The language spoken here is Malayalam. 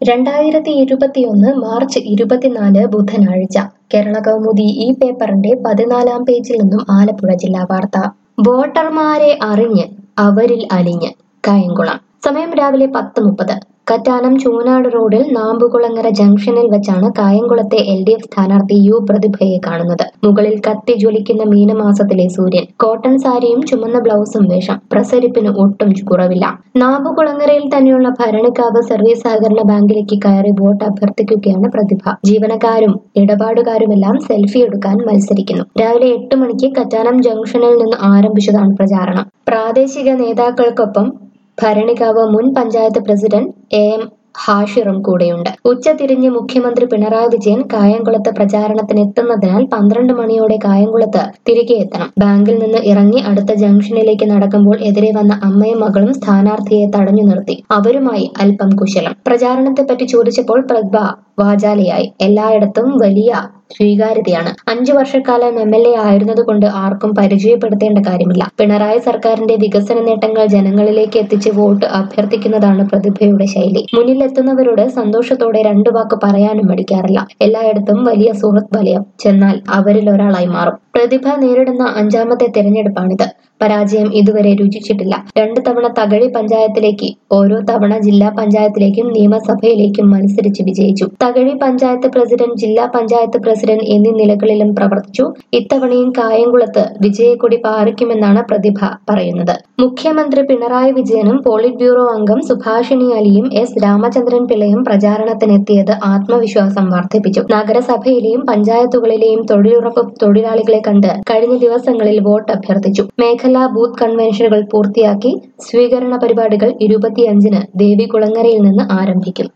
രണ്ടായിരത്തി ഇരുപത്തിയൊന്ന് മാർച്ച് ഇരുപത്തിനാല് ബുധനാഴ്ച കേരള കൗമുദി ഈ പേപ്പറിന്റെ പതിനാലാം പേജിൽ നിന്നും ആലപ്പുഴ ജില്ലാ വാർത്ത വോട്ടർമാരെ അറിഞ്ഞ് അവരിൽ അലിഞ്ഞ് കായംകുളം സമയം രാവിലെ പത്ത് മുപ്പത് കറ്റാനം ചൂനാട് റോഡിൽ നാമ്പുകുളങ്ങര ജംഗ്ഷനിൽ വെച്ചാണ് കായംകുളത്തെ എൽ ഡി എഫ് സ്ഥാനാർത്ഥി യു പ്രതിഭയെ കാണുന്നത് മുകളിൽ കത്തി ജ്വലിക്കുന്ന മീനമാസത്തിലെ സൂര്യൻ കോട്ടൺ സാരിയും ചുമന്ന ബ്ലൗസും വേഷം പ്രസരിപ്പിന് ഒട്ടും കുറവില്ല നാമ്പുകുളങ്ങരയിൽ തന്നെയുള്ള ഭരണിക്കാവ് സർവീസ് സഹകരണ ബാങ്കിലേക്ക് കയറി വോട്ട് അഭ്യർത്ഥിക്കുകയാണ് പ്രതിഭ ജീവനക്കാരും ഇടപാടുകാരുമെല്ലാം സെൽഫി എടുക്കാൻ മത്സരിക്കുന്നു രാവിലെ എട്ട് മണിക്ക് കറ്റാനം ജംഗ്ഷനിൽ നിന്ന് ആരംഭിച്ചതാണ് പ്രചാരണം പ്രാദേശിക നേതാക്കൾക്കൊപ്പം ഭരണികാവ് മുൻ പഞ്ചായത്ത് പ്രസിഡന്റ് എ എം ഹാഷിറും കൂടെയുണ്ട് ഉച്ചതിരിഞ്ഞ് മുഖ്യമന്ത്രി പിണറായി വിജയൻ കായംകുളത്ത് പ്രചാരണത്തിന് എത്തുന്നതിനാൽ പന്ത്രണ്ട് മണിയോടെ കായംകുളത്ത് തിരികെ എത്തണം ബാങ്കിൽ നിന്ന് ഇറങ്ങി അടുത്ത ജംഗ്ഷനിലേക്ക് നടക്കുമ്പോൾ എതിരെ വന്ന അമ്മയും മകളും സ്ഥാനാർത്ഥിയെ തടഞ്ഞു നിർത്തി അവരുമായി അല്പം കുശലം പ്രചാരണത്തെപ്പറ്റി ചോദിച്ചപ്പോൾ പ്രഭ വാചാലയായി എല്ലായിടത്തും വലിയ സ്വീകാര്യതയാണ് അഞ്ചു വർഷക്കാലം എം എൽ എ ആയിരുന്നതുകൊണ്ട് ആർക്കും പരിചയപ്പെടുത്തേണ്ട കാര്യമില്ല പിണറായി സർക്കാരിന്റെ വികസന നേട്ടങ്ങൾ ജനങ്ങളിലേക്ക് എത്തിച്ച് വോട്ട് അഭ്യർത്ഥിക്കുന്നതാണ് പ്രതിഭയുടെ ശൈലി മുന്നിലെത്തുന്നവരോട് സന്തോഷത്തോടെ രണ്ടു വാക്ക് പറയാനും മടിക്കാറില്ല എല്ലായിടത്തും വലിയ സുഹൃത്ത് വലയം ചെന്നാൽ അവരിൽ ഒരാളായി മാറും പ്രതിഭ നേരിടുന്ന അഞ്ചാമത്തെ തെരഞ്ഞെടുപ്പാണിത് പരാജയം ഇതുവരെ രുചിച്ചിട്ടില്ല രണ്ട് തവണ തകഴി പഞ്ചായത്തിലേക്ക് ഓരോ തവണ ജില്ലാ പഞ്ചായത്തിലേക്കും നിയമസഭയിലേക്കും മത്സരിച്ച് വിജയിച്ചു തകഴി പഞ്ചായത്ത് പ്രസിഡന്റ് ജില്ലാ പഞ്ചായത്ത് പ്രസിഡന്റ് എന്നീ നിലകളിലും പ്രവർത്തിച്ചു ഇത്തവണയും കായംകുളത്ത് വിജയക്കൊടി പാറിക്കുമെന്നാണ് പ്രതിഭ പറയുന്നത് മുഖ്യമന്ത്രി പിണറായി വിജയനും പോളിറ്റ് ബ്യൂറോ അംഗം സുഭാഷിണി അലിയും എസ് രാമചന്ദ്രൻ പിള്ളയും പ്രചാരണത്തിനെത്തിയത് ആത്മവിശ്വാസം വർദ്ധിപ്പിച്ചു നഗരസഭയിലെയും പഞ്ചായത്തുകളിലെയും തൊഴിലുറപ്പ് തൊഴിലാളികളെ കണ്ട് കഴിഞ്ഞ ദിവസങ്ങളിൽ വോട്ട് അഭ്യർത്ഥിച്ചു മേഖലാ ബൂത്ത് കൺവെൻഷനുകൾ പൂർത്തിയാക്കി സ്വീകരണ പരിപാടികൾ ഇരുപത്തിയഞ്ചിന് ദേവികുളങ്ങരയിൽ നിന്ന് ആരംഭിക്കും